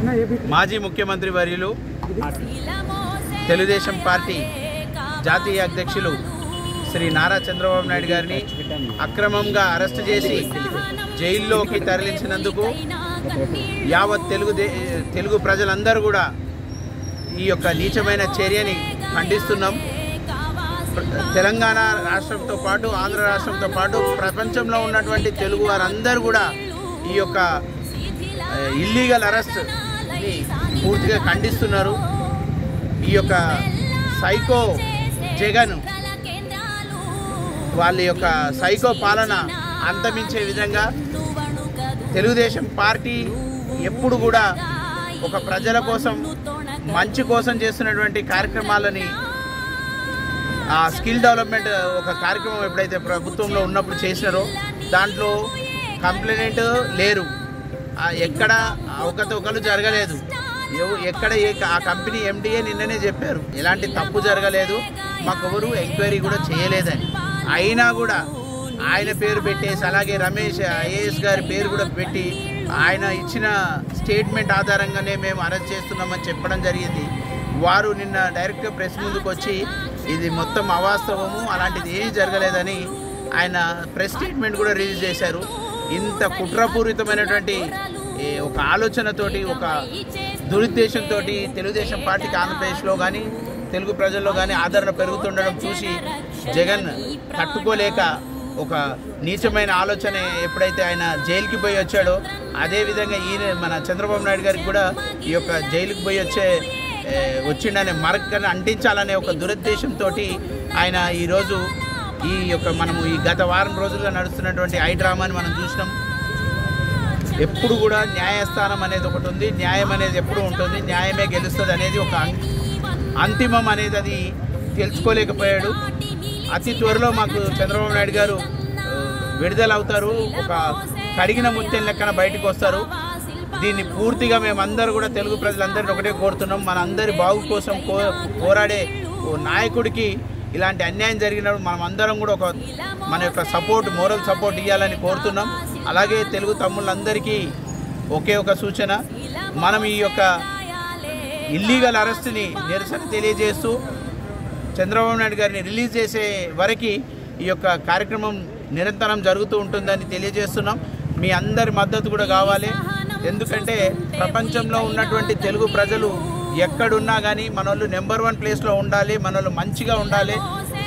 మాజీ ముఖ్యమంత్రి వర్యులు తెలుగుదేశం పార్టీ జాతీయ అధ్యక్షులు శ్రీ నారా చంద్రబాబు నాయుడు గారిని అక్రమంగా అరెస్ట్ చేసి జైల్లోకి తరలించినందుకు యావత్ తెలుగు దే తెలుగు ప్రజలందరూ కూడా ఈ యొక్క నీచమైన చర్యని ఖండిస్తున్నాం ప్ర- తెలంగాణ రాష్ట్రంతో పాటు ఆంధ్ర రాష్ట్రంతో పాటు ప్రపంచంలో ఉన్నటువంటి తెలుగు వారందరూ కూడా ఈ యొక్క ఇల్లీగల్ అరెస్ట్ పూర్తిగా ఖండిస్తున్నారు ఈ యొక్క సైకో జగన్ వాళ్ళ యొక్క సైకో పాలన అంతమించే విధంగా తెలుగుదేశం పార్టీ ఎప్పుడు కూడా ఒక ప్రజల కోసం మంచి కోసం చేస్తున్నటువంటి కార్యక్రమాలని ఆ స్కిల్ డెవలప్మెంట్ ఒక కార్యక్రమం ఎప్పుడైతే ప్రభుత్వంలో ఉన్నప్పుడు చేసినారో దాంట్లో కంప్లైంట్ లేరు ఆ ఎక్కడ అవకతవకలు జరగలేదు ఎవ- ఎక్కడ ఏ ఆ కంపెనీ ఎండిఏ నిన్ననే చెప్పారు ఎలాంటి తప్పు జరగలేదు మాకు ఎవరు ఎంక్వైరీ కూడా చేయలేదని అయినా కూడా ఆయన పేరు పెట్టేసి అలాగే రమేష్ ఐఏఎస్ గారి పేరు కూడా పెట్టి ఆయన ఇచ్చిన స్టేట్మెంట్ ఆధారంగానే మేము అరెస్ట్ చేస్తున్నామని చెప్పడం జరిగింది వారు నిన్న డైరెక్ట్గా ప్రెస్ ముందుకు వచ్చి ఇది మొత్తం అవాస్తవము అలాంటిది ఏమీ జరగలేదని ఆయన ప్రెస్ స్టేట్మెంట్ కూడా రిలీజ్ చేశారు ఇంత కుట్రపూరితమైనటువంటి ఏ, ఒక ఆలోచనతోటి ఒక దురుద్దేశంతో తెలుగుదేశం పార్టీకి ఆంధ్రప్రదేశ్లో కానీ తెలుగు ప్రజల్లో కానీ ఆదరణ పెరుగుతుండడం చూసి జగన్ తట్టుకోలేక ఒక నీచమైన ఆలోచన ఎప్పుడైతే ఆయన జైలుకి పోయి వచ్చాడో అదేవిధంగా ఈయన మన చంద్రబాబు నాయుడు గారికి కూడా ఈ యొక్క జైలుకి పోయి వచ్చే ఏ, వచ్చిండనే మరకను అంటించాలనే ఒక దురుద్దేశంతో ఆయన ఈరోజు ఈ యొక్క మనము ఈ గత వారం రోజులుగా నడుస్తున్నటువంటి ఐ డ్రామాని మనం చూసినాం ఎప్పుడు కూడా న్యాయస్థానం అనేది ఒకటి ఉంది న్యాయం అనేది ఎప్పుడు ఉంటుంది న్యాయమే గెలుస్తుంది అనేది ఒక అం- అంతిమం అనేది అది తెలుసుకోలేకపోయాడు అతి త్వరలో మాకు చంద్రబాబు నాయుడు గారు ఆ, విడుదల అవుతారు ఒక కడిగిన ముత్యం లెక్కన బయటకు వస్తారు దీన్ని పూర్తిగా మేమందరూ కూడా తెలుగు ప్రజలందరినీ ఒకటే కోరుతున్నాం మన అందరి బాగు కోసం కో పోరాడే ఓ నాయకుడికి ఇలాంటి అన్యాయం జరిగినప్పుడు మనం అందరం కూడా ఒక మన యొక్క సపోర్ట్ మోరల్ సపోర్ట్ ఇవ్వాలని కోరుతున్నాం అలాగే తెలుగు తమ్ముళ్ళందరికీ ఒకే ఒక సూచన మనం ఈ యొక్క ఇల్లీగల్ అరెస్ట్ని నిరసన తెలియజేస్తూ చంద్రబాబు నాయుడు గారిని రిలీజ్ చేసే వరకు ఈ యొక్క కార్యక్రమం నిరంతరం జరుగుతూ ఉంటుందని తెలియజేస్తున్నాం మీ అందరి మద్దతు కూడా కావాలి ఎందుకంటే ప్రపంచంలో ఉన్నటువంటి తెలుగు ప్రజలు ఎక్కడున్నా కానీ మనోళ్ళు నెంబర్ వన్ ప్లేస్లో ఉండాలి మనోళ్ళు మంచిగా ఉండాలి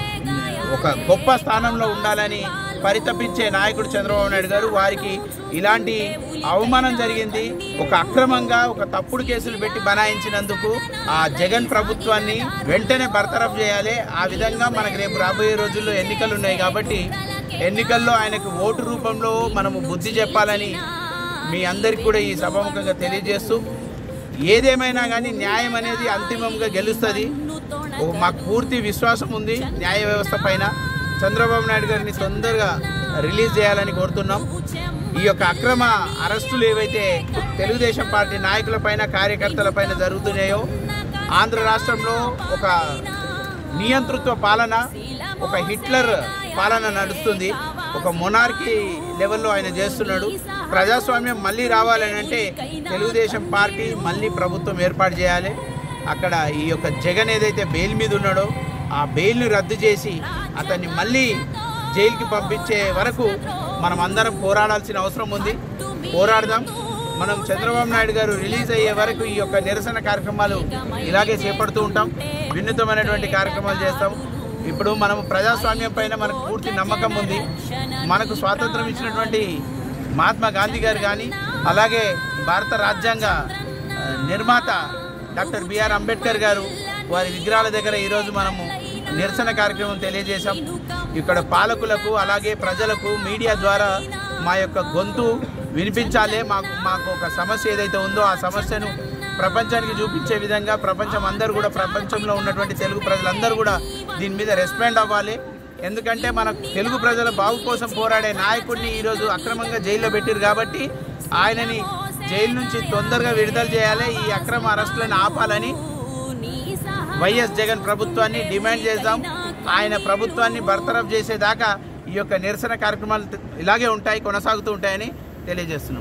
ఒక గొప్ప స్థానంలో ఉండాలని పరితపించే నాయకుడు చంద్రబాబు నాయుడు గారు వారికి ఇలాంటి అవమానం జరిగింది ఒక అక్రమంగా ఒక తప్పుడు కేసులు పెట్టి బనాయించినందుకు ఆ జగన్ ప్రభుత్వాన్ని వెంటనే బర్తరఫ్ చేయాలి ఆ విధంగా మనకు రేపు రాబోయే రోజుల్లో ఎన్నికలు ఉన్నాయి కాబట్టి ఎన్నికల్లో ఆయనకు ఓటు రూపంలో మనము బుద్ధి చెప్పాలని మీ అందరికి కూడా ఈ సభాముఖంగా తెలియజేస్తూ ఏదేమైనా కానీ న్యాయం అనేది అంతిమంగా గెలుస్తుంది ఓ మాకు పూర్తి విశ్వాసం ఉంది న్యాయ వ్యవస్థ పైన చంద్రబాబు నాయుడు గారిని తొందరగా రిలీజ్ చేయాలని కోరుతున్నాం ఈ యొక్క అక్రమ అరెస్టులు ఏవైతే తెలుగుదేశం పార్టీ నాయకులపైన కార్యకర్తలపైన జరుగుతున్నాయో ఆంధ్ర రాష్ట్రంలో ఒక నియంతృత్వ పాలన ఒక హిట్లర్ పాలన నడుస్తుంది ఒక మొనార్కీ లెవెల్లో ఆయన చేస్తున్నాడు ప్రజాస్వామ్యం మళ్ళీ రావాలని అంటే తెలుగుదేశం పార్టీ మళ్ళీ ప్రభుత్వం ఏర్పాటు చేయాలి అక్కడ ఈ యొక్క జగన్ ఏదైతే బెయిల్ మీద ఉన్నాడో ఆ బెయిల్ని రద్దు చేసి అతన్ని మళ్ళీ జైలుకి పంపించే వరకు మనం అందరం పోరాడాల్సిన అవసరం ఉంది పోరాడదాం మనం చంద్రబాబు నాయుడు గారు రిలీజ్ అయ్యే వరకు ఈ యొక్క నిరసన కార్యక్రమాలు ఇలాగే చేపడుతూ ఉంటాం వినూతమైనటువంటి కార్యక్రమాలు చేస్తాం ఇప్పుడు మనం ప్రజాస్వామ్యం పైన మనకు పూర్తి నమ్మకం ఉంది మనకు స్వాతంత్రం ఇచ్చినటువంటి మహాత్మా గాంధీ గారు కానీ అలాగే భారత రాజ్యాంగ ఆ, నిర్మాత డాక్టర్ బిఆర్ అంబేద్కర్ గారు వారి విగ్రహాల దగ్గర ఈరోజు మనము నిరసన కార్యక్రమం తెలియజేశాం ఇక్కడ పాలకులకు అలాగే ప్రజలకు మీడియా ద్వారా మా యొక్క గొంతు వినిపించాలి మాకు మాకు ఒక సమస్య ఏదైతే ఉందో ఆ సమస్యను ప్రపంచానికి చూపించే విధంగా ప్రపంచం అందరూ కూడా ప్రపంచంలో ఉన్నటువంటి తెలుగు ప్రజలందరూ కూడా దీని మీద రెస్పాండ్ అవ్వాలి ఎందుకంటే మన తెలుగు ప్రజల బాగు కోసం పోరాడే నాయకుడిని ఈరోజు అక్రమంగా జైల్లో పెట్టారు కాబట్టి ఆయనని జైలు నుంచి తొందరగా విడుదల చేయాలి ఈ అక్రమ అరెస్టులను ఆపాలని వైఎస్ జగన్ ప్రభుత్వాన్ని డిమాండ్ చేద్దాం ఆయన ప్రభుత్వాన్ని బర్తరఫ్ చేసేదాకా ఈ యొక్క నిరసన కార్యక్రమాలు ఇలాగే ఉంటాయి కొనసాగుతూ ఉంటాయని తెలియజేస్తున్నాం